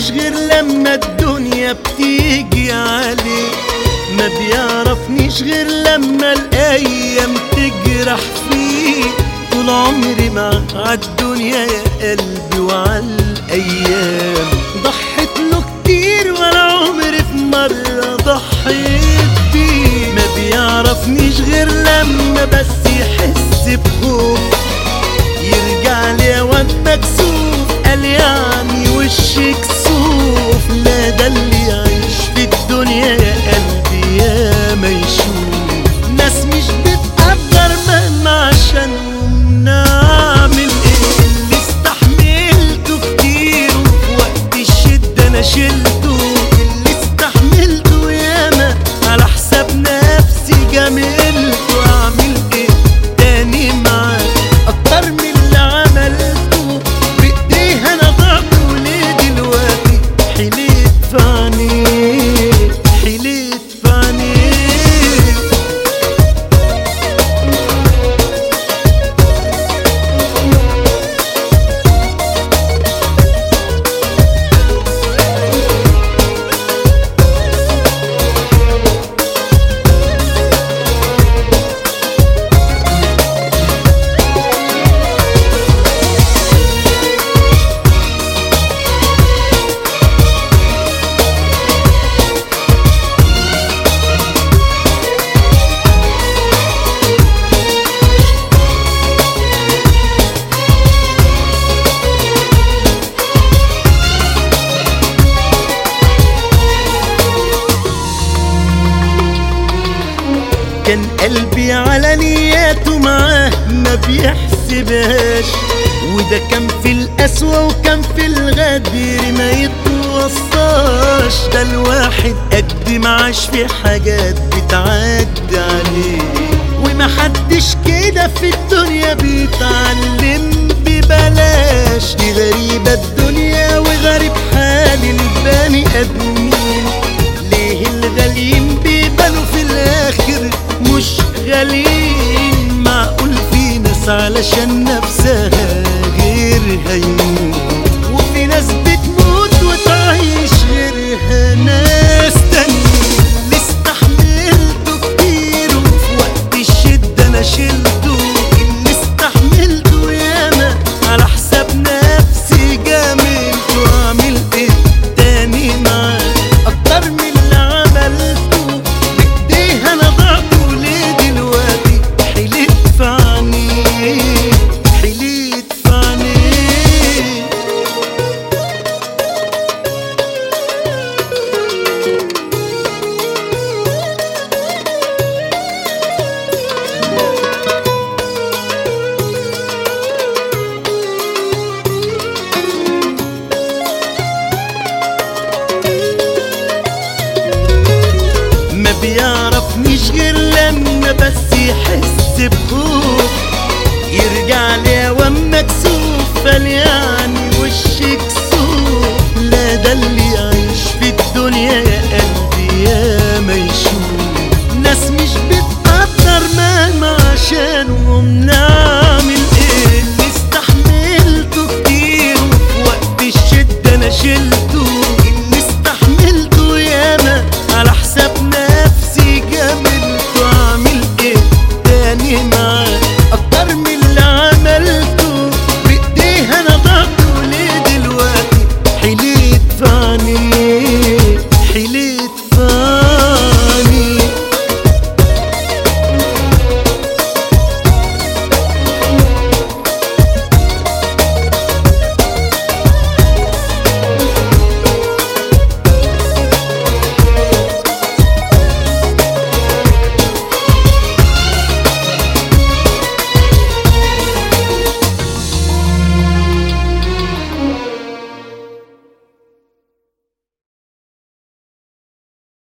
بيعرفنيش غير لما الدنيا بتيجي عليه ما بيعرفنيش غير لما الايام تجرح فيه طول عمري مع الدنيا يا قلبي وعلى الايام ضحيت له كتير ولا عمري في مره ضحيت بيه ما بيعرفنيش غير لما بس يحس بخوف يرجع لي واد مكسوف قال يعني وشك سوف لا ده اللي يعيش في الدنيا يا قلبي يا ما يشوف ناس مش بتقدر مهما عشانهم نعمل ايه اللي استحملته كتير وفي وقت الشدة انا شلته اللي استحملته ياما على حساب نفسي جملته اعمل ايه تاني معاك اكتر من اللي عملته بايديها انا ضعت وليه دلوقتي حليت في عينيك حليت في عينيك كان قلبي على نياته معاه ما بيحسبهاش وده كان في القسوة وكان في الغدر ما يتوصاش ده الواحد قد ما عاش في حاجات بتعدي عليه ومحدش كده في الدنيا بيتعلم ببلاش دي غريبة الدنيا وغريب حال البني آدمين ليه الغاليين بيبانوا في الآخر مش غاليين معقول في ناس علشان نفسها غيرها يموت وفي ناس بتموت وتعيش غيرها ناس تانيين اللي استحملته كتير وفي وقت الشدة أنا شلته اللي استحملته ياما على حساب نفسي جاملته أعمل إيه تاني معاه أكتر من اللي عملته بإيديها أنا ضعت وليه دلوقتي حليت في عينيك حليت في عينيك ما بيعرفنيش غير لما بس يحس بخوف يرجع لي وام مكسوف قال يعني وشك سوف لا ده اللي